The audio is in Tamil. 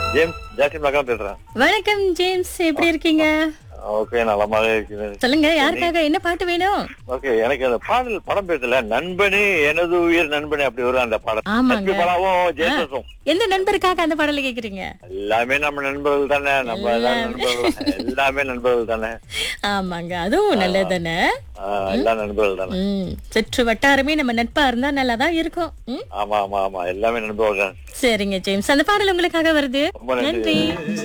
ஜேம்ஸ் ஜாக்கி மகன் பேசுறேன் வணக்கம் ஜேம்ஸ் எப்படி இருக்கீங்க ஓகே நலமாக இருக்கிறேன் சொல்லுங்க யாருக்காக என்ன பாட்டு வேணும் ஓகே எனக்கு அந்த பாடல் படம் பேசல நண்பனே எனது உயிர் நண்பனே அப்படி வரும் அந்த பாடல் ஆமாங்க. எஸ்பி பலாவும் ஜேசஸும் எந்த நண்பருக்காக அந்த பாடலை கேக்குறீங்க எல்லாமே நம்ம நண்பர்கள் தானே நம்ம எல்லாம் நண்பர்கள் தான். எல்லாமே நண்பர்கள் தானே ஆமாங்க அதுவும் நல்லதுதானே ஆ, எல்லாம் நண்பர்கள் தானே ம் சுற்று வட்டாரமே நம்ம நட்பா இருந்தா நல்லா தான் இருக்கும் ம் ஆமா ஆமா ஆமா எல்லாமே நண்பர்கள் தான் சரிங்க ஜேம்ஸ் அந்த பாடல் உங்களுக்காக வருது ரொம்ப நன்றி. நன்றி